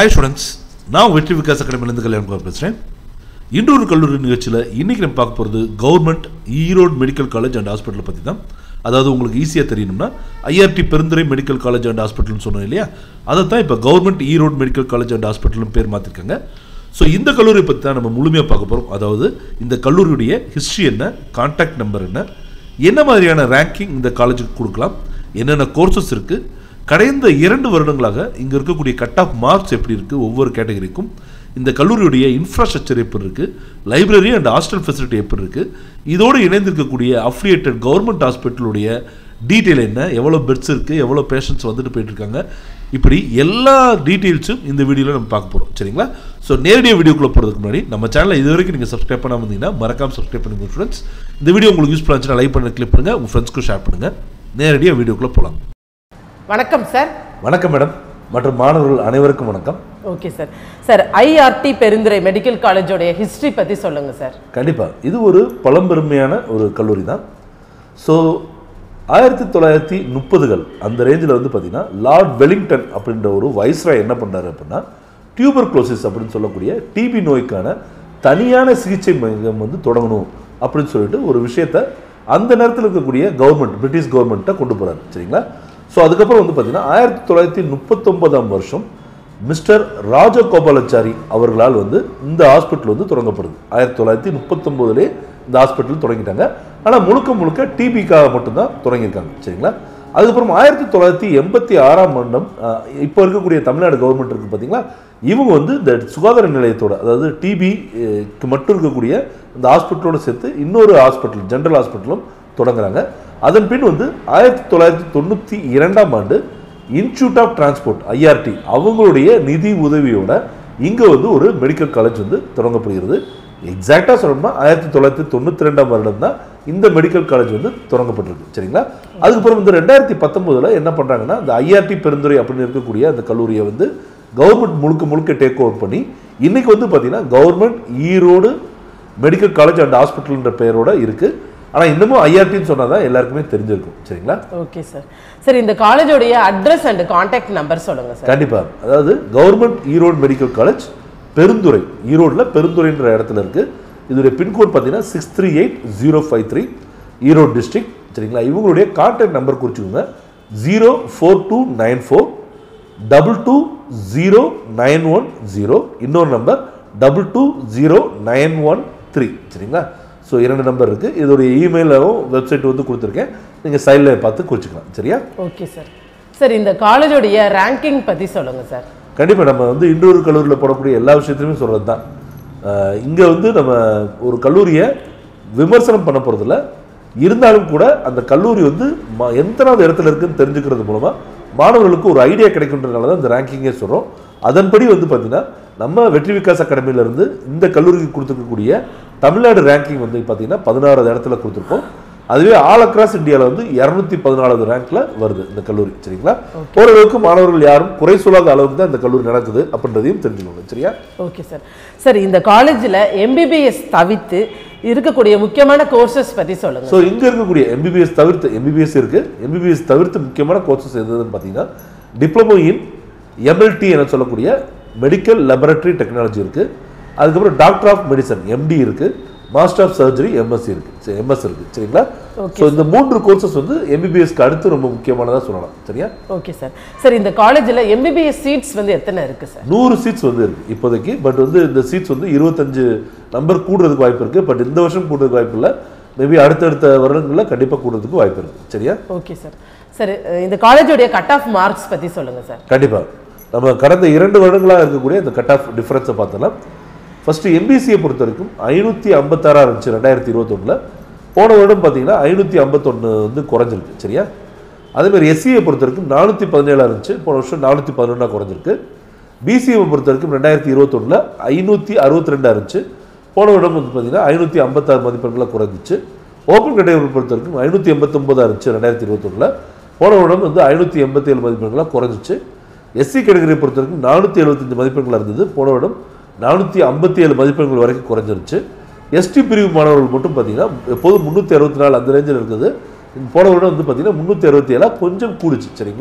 hi students நான் வெற்றி விகாஸ் அகாடமிலேருந்து கல்யாணம் பேசுகிறேன் இன்னொரு கல்லூரி நிகழ்ச்சியில் இன்றைக்கி நம்ம பார்க்க போகிறது government Erode medical college and ஹாஸ்பிட்டலை பற்றி தான் அதாவது உங்களுக்கு ஈஸியாக தெரியணும்னா IRT Perundurai medical college and ஹாஸ்பிட்டல்னு சொன்னோம் இல்லையா அதை தான் இப்போ government Erode medical college and ஹாஸ்பிட்டல்னு பேர் மாற்றிருக்காங்க ஸோ இந்த கல்லூரி பற்றி தான் நம்ம முழுமையாக பார்க்க போகிறோம் அதாவது இந்த கல்லூரியுடைய ஹிஸ்ட்ரி என்ன கான்டாக்ட் நம்பர் என்ன என்ன மாதிரியான ரேங்கிங் இந்த காலேஜுக்கு கொடுக்கலாம் என்னென்ன கோர்சஸ் இருக்குது கடந்த இரண்டு வருடங்களாக இங்கே இருக்கக்கூடிய கட் ஆஃப் மார்க்ஸ் எப்படி இருக்குது ஒவ்வொரு கேட்டகரிக்கும் இந்த கல்லூரியுடைய இன்ஃப்ராஸ்ட்ரக்சர் எப்படி இருக்குது லைப்ரரி அண்ட் ஹாஸ்டல் ஃபெசிலிட்டி எப்படி இருக்குது இதோடு இணைந்திருக்கக்கூடிய அஃபிலியேட்டட் கவர்மெண்ட் ஹாஸ்பிட்டலுடைய டீட்டெயில் என்ன எவ்வளோ பெட்ஸ் இருக்குது எவ்வளோ பேஷண்ட்ஸ் வந்துட்டு போயிட்டு இருக்காங்க இப்படி எல்லா டீட்டெயில்ஸும் இந்த வீடியோவில் நம்ம பார்க்க போகிறோம் சரிங்களா ஸோ நேரடியாக வீடியோக்குள்ளே போகிறதுக்கு முன்னாடி நம்ம சேனலை இது வரைக்கும் நீங்கள் சப்ஸ்கிரைப் பண்ணாமல் இருந்தீங்கன்னா மறக்காம சப்ஸ்கிரைப் பண்ணுங்க ஃப்ரெண்ட்ஸ் இந்த வீடியோ உங்களுக்கு யூஸ்ஃபுல்லாக இருந்துச்சுன்னா லைக் பண்ணி கிளிக் பண்ணுங்கள் உங்கள் ஃப்ரெண்ட்ஸ்க்கு ஷேர் பண்ணுங்கள் நேரடியாக வீடியோக்குள்ளே போகலாம் வணக்கம் சார் வணக்கம் மேடம் மற்றும் மாணவர்கள் அனைவருக்கும் வணக்கம் okay sir sir IRT Perundurai medical காலேஜோடைய ஹிஸ்டரி பற்றி சொல்லுங்கள் சார் கண்டிப்பாக இது ஒரு பழம்பெருமையான ஒரு கல்லூரி தான் ஸோ ஆயிரத்தி தொள்ளாயிரத்தி முப்பதுகள் அந்த ரேஞ்சில் வந்து பார்த்தீங்கன்னா லார்ட் வெலிங்டன் அப்படின்ற ஒரு வைஸ்ராய் என்ன பண்ணாரு அப்படின்னா டியூபர் குளோசிஸ் அப்படின்னு சொல்லக்கூடிய டிபி நோய்க்கான தனியான சிகிச்சை மையம் வந்து தொடங்கணும் அப்படின்னு சொல்லிட்டு ஒரு விஷயத்த அந்த நேரத்தில் இருக்கக்கூடிய கவர்மெண்ட் பிரிட்டிஷ் கவர்மெண்ட்டை கொண்டு போகிறாரு சரிங்களா ஸோ அதுக்கப்புறம் வந்து பார்த்தீங்கன்னா ஆயிரத்தி தொள்ளாயிரத்தி முப்பத்தொன்பதாம் வருஷம் மிஸ்டர் ராஜகோபாலாச்சாரி அவர்களால் வந்து இந்த ஹாஸ்பிட்டல் வந்து தொடங்கப்படுது ஆயிரத்தி தொள்ளாயிரத்தி முப்பத்தொம்போதுலேயே இந்த ஹாஸ்பிட்டல் தொடங்கிட்டாங்க ஆனால் முழுக்க முழுக்க டிபிக்காக மட்டும்தான் தொடங்கியிருக்காங்க சரிங்களா அதுக்கப்புறம் ஆயிரத்தி தொள்ளாயிரத்தி எண்பத்தி ஆறாம் ஆண்டும் அஹ், இப்போ இருக்கக்கூடிய தமிழ்நாடு கவர்மெண்ட் இருக்குது பார்த்தீங்களா இவங்க வந்து இந்த சுகாதார நிலையத்தோட அதாவது டிபிக்கு மட்டும் இருக்கக்கூடிய இந்த ஹாஸ்பிட்டலோட சேர்த்து இன்னொரு ஹாஸ்பிட்டல் ஜென்ரல் ஹாஸ்பிட்டலும் தொடங்குறாங்க அதன் பின் வந்து ஆயிரத்தி தொள்ளாயிரத்தி தொண்ணூற்றி இரண்டாம் ஆண்டு இன்ஸ்டியூட் ஆஃப் டிரான்ஸ்போர்ட் ஐஆர்டி அவங்களுடைய நிதி உதவியோட இங்கே வந்து ஒரு மெடிக்கல் காலேஜ் வந்து தொடங்கப்படுகிறது எக்ஸாக்டாக சொல்லணும்னா ஆயிரத்தி தொள்ளாயிரத்தி தொண்ணூற்றி ரெண்டாம் வருடம் தான் இந்த மெடிக்கல் காலேஜ் வந்து தொடங்கப்பட்டிருக்கு சரிங்களா அதுக்கப்புறம் வந்து ரெண்டாயிரத்தி பத்தொம்போதில் என்ன பண்ணுறாங்கன்னா இந்த ஐஆர்டி பெருந்துறை அப்படின்னு இருக்கக்கூடிய அந்த கல்லூரியை வந்து கவர்மெண்ட் முழுக்க முழுக்க டேக் ஓவர் பண்ணி இன்னைக்கு வந்து பார்த்தீங்கன்னா government Erode medical college and ஹாஸ்பிட்டல்ன்ற பெயரோட இருக்குது ஆனால் இன்னமும் ஐஆர்டின்னு சொன்னால் தான் எல்லாருக்குமே தெரிஞ்சிருக்கும் சரிங்களா ஓகே சார் சார் இந்த காலேஜோடைய அட்ரஸ் அண்ட் காண்டாக்ட் நம்பர் சொல்லுங்கள் சார் கண்டிப்பாக அதாவது government Erode medical college Perundurai ஈரோடில் பெருந்துறைன்ற இடத்துல இருக்குது இதோடைய பின்கோட் பார்த்தீங்கன்னா six three eight zero five three Erode district சரிங்களா இவங்களுடைய கான்டாக்ட் நம்பர் குறிச்சுக்கோங்க zero four two nine four double two zero nine one zero இன்னொரு number double two zero nine one three சரிங்களா ஸோ இரண்டு நம்பர் இருக்குது இதோடைய இமெயிலும் வெப்சைட் வந்து கொடுத்துருக்கேன் நீங்கள் சைடில் பார்த்து குறிச்சிக்கலாம் சரியா ஓகே சார் சார் இந்த காலேஜோடைய ரேங்கிங் பற்றி சொல்லுங்கள் சார் கண்டிப்பாக நம்ம வந்து இன்னொரு கல்லூரியில் போடக்கூடிய எல்லா விஷயத்தையுமே சொல்கிறது தான் இங்கே வந்து நம்ம ஒரு கல்லூரியை விமர்சனம் பண்ண போகிறதில்ல இருந்தாலும் கூட அந்த கல்லூரி வந்து ம- எத்தனாவது இடத்துல இருக்குன்னு தெரிஞ்சுக்கிறது மூலமாக மாணவர்களுக்கு ஒரு ஐடியா கிடைக்குன்றதுனால தான் இந்த ரேங்கிங்கே சொல்கிறோம் அதன்படி வந்து பார்த்தீங்கன்னா நம்ம வெற்றி விகாஸ் அகாடமியிலேருந்து இந்த கல்லூரிக்கு கொடுத்துருக்கக்கூடிய தமிழ்நாடு ரேங்கிங் வந்து பார்த்தீங்கன்னா பதினாறாவது இடத்துல கொடுத்துருக்கோம் அதுவே ஆல் அக்ராஸ் இந்தியாவில் வந்து இரநூத்தி பதினாலாவது ரேங்க்ல வருது இந்த கல்லூரி சரிங்களா ஓரளவுக்கு மாணவர்கள் யாரும் குறை சொல்லாத அளவுக்கு தான் இந்த கல்லூரி நடக்குது அப்படின்றதையும் தெரிஞ்சுக்கணும் சரியா ஓகே சார் சார் இந்த காலேஜில் எம்பிபிஎஸ் தவிர்த்து இருக்கக்கூடிய முக்கியமான கோர்சஸ் பற்றி சொல்லுங்கள் ஸோ இங்கே இருக்கக்கூடிய எம்பிபிஎஸ் தவிர்த்து எம்பிபிஎஸ் இருக்கு எம்பிபிஎஸ் தவிர்த்து முக்கியமான கோர்சஸ் எதுன்னு பார்த்தீங்கன்னா டிப்ளமோ இன் எம்எல்டி என சொல்லக்கூடிய மெடிக்கல் லெபரட்டரி டெக்னாலஜி இருக்கு அதுக்கப்புறம் டாக்டர் ஆஃப் மெடிசன் எம்டி இருக்கு மாஸ்டர் ஆஃப் சர்ஜரி எம்எஸ்சி இருக்கு எம்எஸ் இருக்கு சரிங்களா ஸோ இந்த மூன்று கோர்சஸ் வந்து எம்பிபிஎஸ்க்கு அடுத்து ரொம்ப முக்கியமானதாக சொல்லலாம் சரியா ஓகே சார் சார் இந்த காலேஜில் எம்பிபிஎஸ் சீட்ஸ் வந்து எத்தனை இருக்குது சார் நூறு சீட்ஸ் வந்து இருக்கு இப்போதைக்கு பட் வந்து இந்த சீட்ஸ் வந்து இருபத்தஞ்சு நம்பர் கூடுறதுக்கு வாய்ப்பு இருக்கு பட் இந்த வருஷம் கூடுறதுக்கு வாய்ப்பு இல்லை மேபி அடுத்தடுத்த வருடங்களில் கண்டிப்பாக கூடுறதுக்கு வாய்ப்பு இருக்கு சரியா ஓகே சார் சார் இந்த காலேஜோடைய கட் ஆஃப் மார்க்ஸ் பற்றி சொல்லுங்கள் சார் கண்டிப்பாக நம்ம கடந்த இரண்டு வருடங்களாக இருக்கக்கூடிய இந்த கட் ஆஃப் டிஃபரன்ஸை பார்த்தலாம் ஃபர்ஸ்ட் எம்பிசியை பொறுத்த வரைக்கும் ஐநூற்றி ஐம்பத்தாறா இருந்துச்சு ரெண்டாயிரத்தி இருபத்தொன்னில் போன வருடம் பார்த்தீங்கன்னா ஐநூற்றி ஐம்பத்தொன்று வந்து குறைஞ்சிருக்கு சரியா அதேமாதிரி எஸ்சியை பொறுத்த வரைக்கும் நானூற்றி பதினேழா இருந்துச்சு போன வருஷம் நானூற்றி பதினொன்றா குறைஞ்சிருக்கு பிசிஏவை பொறுத்த வரைக்கும் ரெண்டாயிரத்தி இருபத்தொன்னில் ஐநூற்றி அறுபத்தி ரெண்டா இருந்துச்சு போன வருடம் வந்து பார்த்தீங்கன்னா ஐநூற்றி ஐம்பத்தாறு மதிப்பெண்களாக குறைஞ்சிச்சு ஓப்பன் கேட்டகரி பொறுத்த வரைக்கும் ஐநூற்றி எண்பத்தொம்பதா இருந்துச்சு ரெண்டாயிரத்தி இருபத்தொன்னில் போன வருடம் வந்து ஐநூற்றி எண்பத்தி ஏழு மதிப்பெண்களாக குறைஞ்சிச்சு எஸ்சி கேட்டகரியை பொறுத்த வரைக்கும் நானூற்றி எழுபத்தஞ்சு மதிப்பெண்கள் இருந்தது போன வருடம் நானூற்றி ஐம்பத்தி ஏழு மதிப்பெண்கள் வரைக்கும் குறைஞ்சிருச்சு எஸ்டி பிரிவு மாணவர்கள் மட்டும் பார்த்தீங்கன்னா எப்போதும் முந்நூற்றி அறுபத்தி நாலு அந்த ரேஞ்சில் இருக்குது போன வருடம் வந்து பார்த்தீங்கன்னா முந்நூற்றி அறுபத்தி ஏழா கொஞ்சம் கூடுச்சு சரிங்களா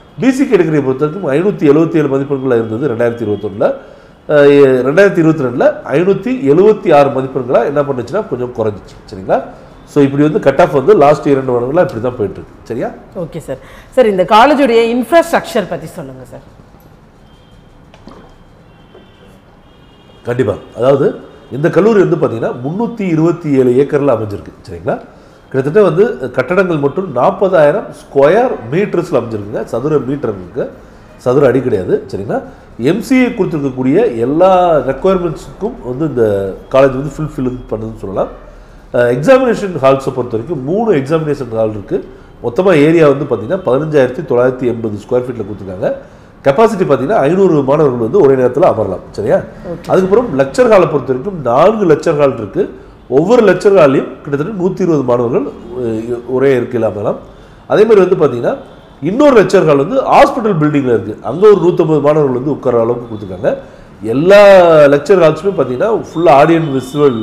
பிசி கேட்டகரியை பொறுத்த வரைக்கும் ஐநூற்றி எழுபத்தி ஏழு மதிப்பெண்களாக இருந்தது ரெண்டாயிரத்தி இருபத்தொன்னில் ரெண்டாயிரத்தி இருபத்தி ரெண்டில் ஐநூற்றி எழுபத்தி ஆறு மதிப்பெண்களாக என்ன பண்ணுச்சுன்னா கொஞ்சம் குறைஞ்சிச்சு சரிங்களா ஸோ இப்படி வந்து கட் ஆஃப் வந்து லாஸ்ட் இரண்டு வருடங்களாக இப்படி தான் போயிட்டு இருக்கு சரியா ஓகே சார் சார் இந்த காலேஜுடைய இன்ஃப்ராஸ்ட்ரக்சர் பற்றி சொல்லுங்க சார் கண்டிப்பாக அதாவது இந்த கல்லூரி வந்து பார்த்தீங்கன்னா முந்நூற்றி இருபத்தி ஏழு ஏக்கரில் அமைஞ்சிருக்கு சரிங்களா கிட்டத்தட்ட வந்து கட்டடங்கள் மட்டும் நாற்பதாயிரம் ஸ்கொயர் மீட்டர்ஸில் அமைஞ்சிருக்குங்க சதுர மீட்டர் இருக்கு சதுர அடி கிடையாது சரிங்களா எம்சிஏ கொடுத்துருக்கக்கூடிய எல்லா ரெக்குவயர்மெண்ட்ஸுக்கும் வந்து இந்த காலேஜ் வந்து ஃபுல்ஃபில் பண்ணுதுன்னு சொல்லலாம் எக்ஸாமினேஷன் ஹால்ஸை பொறுத்த வரைக்கும் மூணு எக்ஸாமினேஷன் ஹால் இருக்குது மொத்தமாக ஏரியா வந்து பார்த்தீங்கன்னா பதினஞ்சாயிரத்தி தொள்ளாயிரத்தி எண்பது ஸ்கொயர் ஃபீட்டில் கொடுத்துருக்காங்க கெப்பாசிட்டி பார்த்தீங்கன்னா ஐநூறு மாணவர்கள் வந்து ஒரே நேரத்தில் அமரலாம் சரியா அதுக்கப்புறம் லெக்சர் ஹாலை பொறுத்த வரைக்கும் நான்கு லெக்சர் ஹால் இருக்கு ஒவ்வொரு லெக்சர் ஹாலையும் கிட்டத்தட்ட நூற்றி இருபது மாணவர்கள் அஹ், ஒரே இருக்கையில் அமரலாம் அதே மாதிரி வந்து பார்த்தீங்கன்னா இன்னொரு லெக்சர் ஹால் வந்து ஹாஸ்பிட்டல் பில்டிங்கில் இருக்குது அங்கே ஒரு நூற்றம்பது மாணவர்கள் வந்து உட்கார அளவுக்கு கொடுத்துருக்காங்க எல்லா லெக்சர் ஹால்ஸுமே பார்த்தீங்கன்னா ஃபுல்லாக ஆடியன் விசுவல்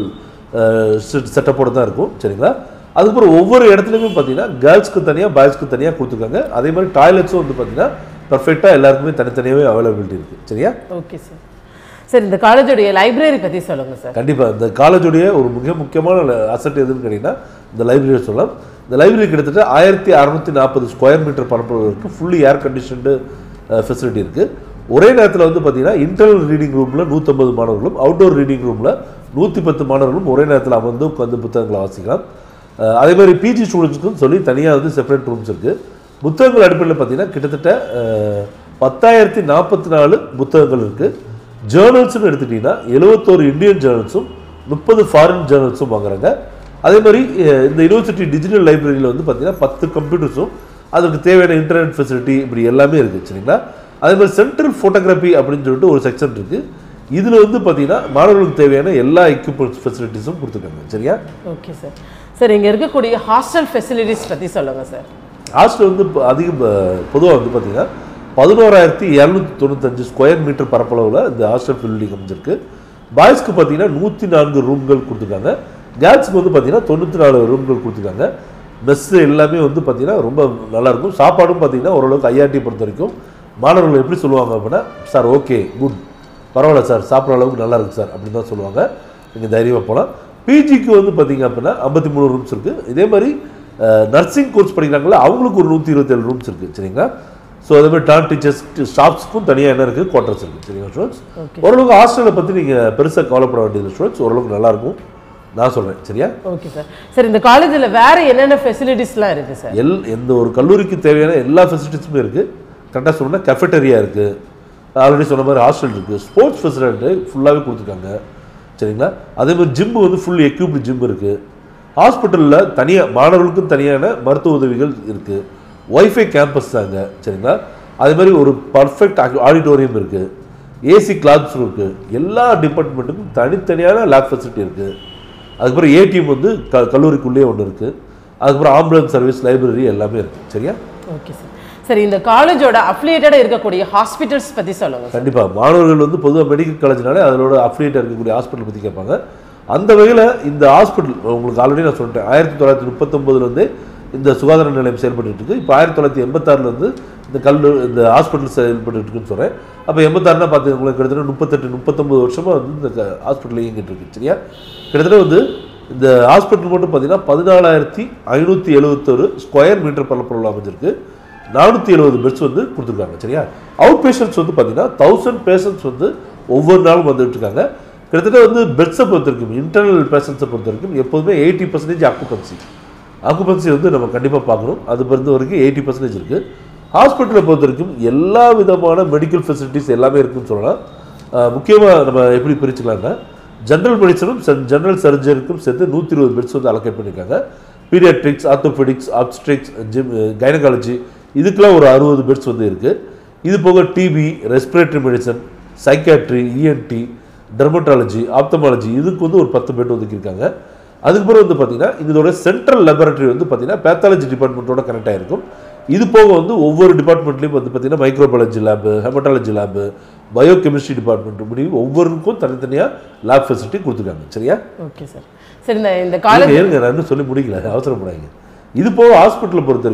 செட்டப்போட தான் இருக்கும் சரிங்களா அதுக்கப்புறம் ஒவ்வொரு இடத்துலையுமே பார்த்தீங்கன்னா கேர்ள்ஸ்க்கு தனியாக பாய்ஸ்க்கு தனியாக கொடுத்துருக்காங்க அதே மாதிரி டாய்லெட்ஸும் வந்து பார்த்தீங்கன்னா பர்ஃபெக்டாக எல்லாருக்குமே தனித்தனியாகவே அவைலபிலிட்டி இருக்குது சரியா ஓகே சார் சார் இந்த காலேஜுடைய லைப்ரரி பற்றி சொல்லுங்க சார் கண்டிப்பாக இந்த காலேஜுடைய ஒரு மிக முக்கியமான அசட் எதுன்னு கேட்டிங்கன்னா இந்த லைப்ரரி சொல்லலாம் இந்த லைப்ரரி கிட்டத்தட்ட ஆயிரத்தி அறநூற்றி நாற்பது ஸ்கொயர் மீட்டர் பரப்பளவு இருக்குது ஃபுல்லி ஏர் கண்டிஷன்டு ஃபெசிலிட்டி இருக்குது ஒரே நேரத்தில் வந்து பார்த்தீங்கன்னா இன்டர்னல் ரீடிங் ரூமில் நூற்றம்பது மாணவர்களும் அவுட்டோர் ரீடிங் ரூமில் நூற்றி பத்து மாணவர்களும் ஒரே நேரத்தில் அமர்ந்து உட்காந்து புத்தகங்களை வாசிக்கலாம் அஹ் அதே மாதிரி பிஜி ஸ்டூடெண்ட்ஸ்க்கும் சொல்லி தனியாக வந்து செப்பரேட் ரூம்ஸ் இருக்குது புத்தகங்கள் அடிப்படையில் பார்த்தீங்கன்னா கிட்டத்தட்ட அஹ், பத்தாயிரத்தி நாற்பத்தி நாலு புத்தகங்கள் இருக்குது ஜேர்னல்ஸ்னு எடுத்துக்கிட்டிங்கன்னா எழுபத்தோரு இந்தியன் ஜேர்னல்ஸும் முப்பது ஃபாரின் ஜேர்னல்ஸும் வாங்குறாங்க அதே மாதிரி அஹ், இந்த யூனிவர்சிட்டி டிஜிட்டல் லைப்ரரியில் வந்து பார்த்தீங்கன்னா பத்து கம்ப்யூட்டர்ஸும் அதுக்கு தேவையான இன்டர்நெட் ஃபெசிலிட்டி இப்படி எல்லாமே இருக்குது சரிங்களா அதே மாதிரி சென்ட்ரல் ஃபோட்டோகிராஃபி அப்படின்னு சொல்லிட்டு ஒரு செக்ஷன் இருக்குது இதில் வந்து பார்த்தீங்கன்னா மாணவர்களுக்கு தேவையான எல்லா எக்யூப்மெண்ட்ஸ் ஃபெசிலிட்டிஸும் கொடுத்துருக்காங்க சரியா ஓகே சார் சார் இங்கே இருக்கக்கூடிய ஹாஸ்டல் ஃபெசிலிட்டிஸ் பற்றி சொல்லுங்க சார் ஹாஸ்டல் வந்து இப்போ அதிக பொதுவாக வந்து பார்த்தீங்கன்னா பதினோராயிரத்தி இரநூத்தி தொண்ணூத்தஞ்சு ஸ்கொயர் மீட்டர் பரப்பளவில் இந்த ஹாஸ்டல் பில்டிங் அமைஞ்சிருக்கு பாய்ஸ்க்கு பார்த்தீங்கன்னா நூற்றி நான்கு ரூம்கள் கொடுத்துருக்காங்க கேர்ள்ஸ்க்கு வந்து பார்த்தீங்கன்னா தொண்ணூற்றி நாலு ரூம்கள் கொடுத்துருக்காங்க மெஸ்ஸு எல்லாமே வந்து பார்த்தீங்கன்னா ரொம்ப நல்லாயிருக்கும் சாப்பாடும் பார்த்தீங்கன்னா ஓரளவுக்கு ஐஆர்டி பொறுத்த வரைக்கும் மாணவர்கள் எப்படி சொல்லுவாங்க அப்படின்னா சார் ஓகே குட் பரவாயில்ல சார் சாப்பிட்ற அளவுக்கு நல்லா இருக்கு சார் அப்படின்னு தான் சொல்லுவாங்க நீங்கள் தைரியமாக போகலாம் பிஜிக்கு வந்து பார்த்தீங்க அப்படின்னா ஐம்பத்தி மூணு ரூம்ஸ் இருக்குது இதே மாதிரி நர்சிங் கோர்ஸ் படிக்கிறாங்களா அவங்களுக்கு ஒரு நூற்றி இருபத்தேழு ரூம்ஸ் இருக்குது சரிங்களா ஸோ அதே மாதிரி டான் டீச்சர்ஸ் ஸ்டாஃப்ஸ்க்கும் தனியாக என்ன இருக்குது குவார்டர்ஸ் இருக்குது சரிங்களா ஸ்டூடெண்ட்ஸ் ஓரளவுக்கு ஹாஸ்டலை பற்றி நீங்கள் பெருசாக கவலைப்பட வேண்டியது ஸ்டூடெண்ட்ஸ் ஓரளவுக்கு நல்லாயிருக்கும் நான் சொல்கிறேன் சரியா ஓகே சார் சார் இந்த காலேஜில் வேற என்னென்ன ஃபெசிலிட்டிஸ்லாம் இருக்குது சார் எல் எந்த ஒரு கல்லூரிக்கு தேவையான எல்லா ஃபெசிலிட்டிஸுமே இருக்குது கரெக்டாக சொல்லணும்னா கெஃபெட்டரியா இருக்குது ஆல்ரெடி சொன்ன மாதிரி ஹாஸ்டல் இருக்குது ஸ்போர்ட்ஸ் ஃபெசிலிட்டி ஃபுல்லாகவே கொடுத்துருக்காங்க சரிங்களா அதே மாதிரி ஜிம்மு வந்து ஃபுல் எக்யூப்டு ஜிம் இருக்குது ஹாஸ்பிட்டலில் தனியாக மாணவர்களுக்கும் தனியான மருத்துவ உதவிகள் இருக்குது ஒய்ஃபை கேம்பஸ் தாங்க சரிங்களா அதே மாதிரி ஒரு பர்ஃபெக்ட் ஆடிட்டோரியம் இருக்குது ஏசி கிளாஸ் ரூம் இருக்குது எல்லா டிபார்ட்மெண்ட்டுக்கும் தனித்தனியான லேப் ஃபெசிலிட்டி இருக்குது அதுக்கப்புறம் ஏடிஎம் வந்து க கல்லூரிக்குள்ளேயே ஒன்று இருக்குது அதுக்கப்புறம் ஆம்புலன்ஸ் சர்வீஸ் லைப்ரரி எல்லாமே இருக்குது சரியா ஓகே சார் சார் இந்த காலேஜோட அஃபிலியேட்டடாக இருக்கக்கூடிய ஹாஸ்பிட்டல்ஸ் பற்றி சொல்லுங்க சார் கண்டிப்பாக மாணவர்கள் வந்து பொதுவாக மெடிக்கல் காலேஜ்னாலே அதோட அஃபிலியேட்டாக இருக்கக்கூடிய ஹாஸ்பிட்டல் பற்றி கேட்பாங்க அந்த வகையில் இந்த ஹாஸ்பிட்டல் உங்களுக்கு ஆல்ரெடி நான் சொல்லிட்டேன் ஆயிரத்தி தொள்ளாயிரத்தி முப்பத்தொம்போதுலேருந்தே இந்த சுகாதார நிலையம் செயல்பட்டு இருக்கு இப்போ ஆயிரத்தி தொள்ளாயிரத்தி எண்பத்தாறுலேருந்து இந்த கல்லு இந்த ஹாஸ்பிட்டல் செயல்பட்டு இருக்குன்னு சொல்கிறேன் அப்போ எண்பத்தாறுனா பார்த்து உங்களுக்கு கிட்டத்தட்ட முப்பத்தெட்டு முப்பத்தொம்பது வருஷமாக வந்து இந்த ஹாஸ்பிட்டல் இயங்கிட்டு இருக்கு சரியா கிட்டத்தட்ட வந்து இந்த ஹாஸ்பிட்டல் மட்டும் பார்த்தீங்கன்னா பதினாலாயிரத்தி ஐநூற்றி எழுபத்தொரு ஸ்கொயர் மீட்டர் பரப்பளவில் அமைஞ்சிருக்கு நானூற்றி எழுபது பெட்ஸ் வந்து கொடுத்துருக்காங்க சரியா அவுட் பேஷண்ட்ஸ் வந்து பார்த்தீங்கன்னா தௌசண்ட் பேஷண்ட்ஸ் வந்து ஒவ்வொரு நாளும் வந்துட்டு இருக்காங்க கிட்டத்தட்ட வந்து பெட்ஸை பொறுத்த வரைக்கும் இன்டர்னல் பேஷண்ட்ஸை பொறுத்த வரைக்கும் எப்போதுமே எயிட்டி பர்சன்டேஜ் ஆக்குபன்சி ஆக்குபன்சி வந்து நம்ம கண்டிப்பாக பார்க்கணும் அது பொறுத்த வரைக்கும் எயிட்டி பர்சன்டேஜ் இருக்குது ஹாஸ்பிட்டலை பொறுத்த வரைக்கும் எல்லா விதமான மெடிக்கல் ஃபெசிலிட்டிஸ் எல்லாமே இருக்குன்னு சொல்லலாம் முக்கியமாக நம்ம எப்படி பிரிச்சுக்கலாம்னா ஜென்ரல் மெடிசனும் ஜென்ரல் சர்ஜரிக்கும் சேர்த்து நூற்றி இருபது பெட்ஸ் வந்து அலோகேட் பண்ணியிருக்காங்க பீடியாட்ரிக்ஸ் ஆர்த்தோபெடிக்ஸ் ஆப்ஸ்ட்ரிக்ஸ் ஜிம் கைனகாலஜி இதுக்கெல்லாம் ஒரு அறுபது பெட்ஸ் வந்து இருக்குது இது போக TB respiratory medicine psychiatry ENT dermatology ophthalmology இதுக்கு வந்து ஒரு பத்து பெட் ஒதுக்கியிருக்காங்க அதுக்கப்புறம் வந்து பார்த்தீங்கன்னா இதோட சென்ட்ரல் லெபரட்டரி வந்து பார்த்தீங்கன்னா பேத்தாலஜி டிபார்ட்மெண்ட்டோட கனெக்ட் ஆகிருக்கும் இது போக வந்து ஒவ்வொரு டிபார்ட்மெண்ட்லையும் வந்து பார்த்தீங்கன்னா microbiology lab haematology lab biochemistry department இப்படி ஒவ்வொருக்கும் தனித்தனியாக லேப் ஃபெசிலிட்டி கொடுத்துருக்காங்க சரியா ஓகே சார் சார் இந்த இந்த காலேஜ் இருங்க, இருங்க நான் இன்னும் சொல்லி முடிக்கல அவசரப்படாதீங்க இது போக ஹாஸ்பிட்டலை பொறுத்த வரைக்கும்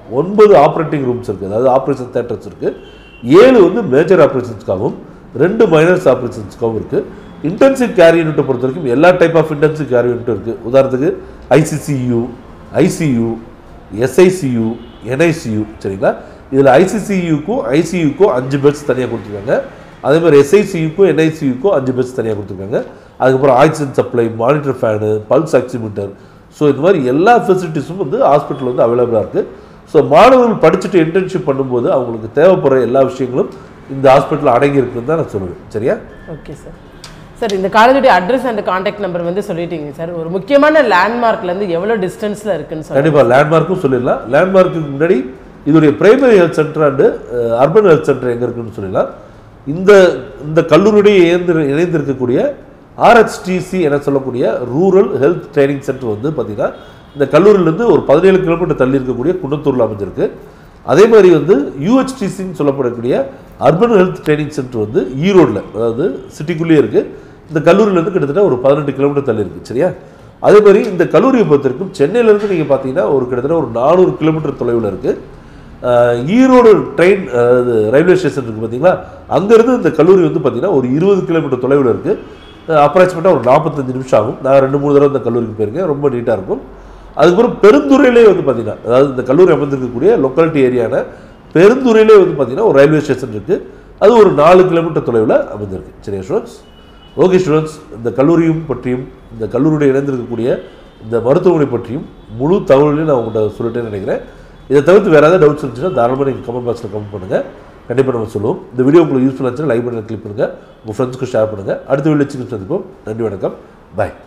ஒன்பது ஆப்ரேட்டிங் ரூம்ஸ் இருக்குது அதாவது ஆப்ரேஷன் தேட்டர்ஸ் இருக்குது ஏழு வந்து மேஜர் ஆப்ரேஷன்ஸ்க்காகவும் ரெண்டு மைனர்ஸ் ஆப்ரேஷன்ஸ்க்காகவும் இருக்குது இன்டென்சிவ் கேர் யூனிட்டை பொறுத்த வரைக்கும் எல்லா டைப் ஆஃப் இன்டென்சிவ் கேர் யூனிட்டும் இருக்குது உதாரணத்துக்கு ஐசிசியு ஐசியு எஸ்ஐசியு என்ஐசியு சரிங்களா இதில் ஐசிசியுக்கும் ஐசியுக்கும் அஞ்சு பெட்ஸ் தனியாக கொடுத்துருக்காங்க அதே மாதிரி எஸ்ஐசியுக்கும் என்ஐசியுக்கும் அஞ்சு பெட்ஸ் தனியாக கொடுத்துருக்காங்க அதுக்கப்புறம் oxygen supply monitor fan pulse oximeter so இந்த மாதிரி எல்லா ஃபெசிலிட்டிஸும் வந்து ஹாஸ்பிட்டல் வந்து அவைலபிளாக இருக்குது ஸோ மாணவர்கள் படிச்சுட்டு இன்டர்ன்ஷிப் பண்ணும்போது அவங்களுக்கு தேவைப்படுற எல்லா விஷயங்களும் இந்த ஹாஸ்பிட்டல் அடங்கி இருக்குன்னு தான் நான் சொல்லுவேன் சரியா ஓகே சார் சார் இந்த காலேஜுடைய அட்ரஸ் அண்ட் காண்டாக்ட் நம்பர் வந்து சொல்லிட்டீங்க சார் ஒரு முக்கியமான லேண்ட்மார்க்லேருந்து எவ்வளோ டிஸ்டன்ஸில் இருக்குன்னு சொல்லி கண்டிப்பாக லேண்ட்மார்க்கும் சொல்லிடலாம் லேண்ட்மார்க்குக்கு முன்னாடி இதோடைய primary health centre and urban health centre எங்கே இருக்குன்னு சொல்லிடலாம் இந்த இந்த கல்லூரியுடைய இணைந்து இணைந்திருக்கக்கூடிய ஆர்ஹெச்டிசி என சொல்லக்கூடிய ரூரல் ஹெல்த் ட்ரைனிங் சென்டர் வந்து பார்த்திங்கன்னா இந்த கல்லூரியிலேருந்து ஒரு பதினேழு கிலோமீட்டர் தள்ளி இருக்கக்கூடிய குன்னத்தூரில் அமைஞ்சிருக்கு அதே மாதிரி வந்து யூஹெச்டிசின்னு சொல்லப்படக்கூடிய அர்பன் ஹெல்த் ட்ரைனிங் சென்டர் வந்து ஈரோடில் அதாவது சிட்டிக்குள்ளேயே இருக்குது இந்த கல்லூரியிலேருந்து கிட்டத்தட்ட ஒரு பதினெட்டு கிலோமீட்டர் தள்ளி இருக்குது சரியா அதே மாதிரி இந்த கல்லூரியை பொறுத்த வரைக்கும் சென்னையிலேருந்து நீங்கள் பார்த்தீங்கன்னா ஒரு கிட்டத்தட்ட ஒரு நானூறு கிலோமீட்டர் தொலைவில் இருக்குது ஆஹ் ஈரோடு ட்ரெயின் அதாவது ரயில்வே ஸ்டேஷன் இருக்குது பார்த்தீங்களா அங்கேருந்து இந்த கல்லூரி வந்து பார்த்தீங்கன்னா ஒரு இருபது கிலோமீட்டர் தொலைவில் இருக்குது அப்ராக்சிமேட்டாக ஒரு நாற்பத்தஞ்சு நிமிஷம் ஆகும் நான் ரெண்டு மூணு தடவை இந்த கல்லூரிக்கு போயிருக்கேன் ரொம்ப நீட்டாக இருக்கும் அதுக்கப்புறம் பெருந்துறையிலே வந்து பார்த்தீங்கன்னா அதாவது இந்த கல்லூரி அமைந்திருக்கக்கூடிய லொக்காலிட்டி ஏரியான பெருந்துறையிலே வந்து பார்த்தீங்கன்னா ஒரு ரயில்வே ஸ்டேஷன் இருக்குது அது ஒரு நாலு கிலோமீட்டர் தொலைவில் அமைந்திருக்கு சரியா ஸ்டூடெண்ட்ஸ் ஓகே ஸ்டூடெண்ட்ஸ் இந்த கல்லூரியும் பற்றியும் இந்த கல்லூரியுடைய இணைந்திருக்கக்கூடிய இந்த மருத்துவமனை பற்றியும் முழு தகவலையும் நான் உங்கள்கிட்ட சொல்லிட்டேன்னு நினைக்கிறேன் இதை தவிர்த்து வேறு ஏதாவது டவுட்ஸ் இருந்துச்சுன்னா தாராளமாக நீங்கள் கமெண்ட் பாக்ஸில் கமெண்ட் பண்ணுங்கள் கண்டிப்பாக நம்ம சொல்லுவோம் இந்த வீடியோ உங்களுக்கு யூஸ்ஃபுல்லாக இருந்துச்சுன்னா லைக் பண்ணி கிளிக் பண்ணுங்கள் உங்கள் ஃப்ரெண்ட்ஸ்க்கு ஷேர் பண்ணுங்கள் அடுத்த வீடியோ சந்திப்போம் நன்றி வணக்கம் பாய்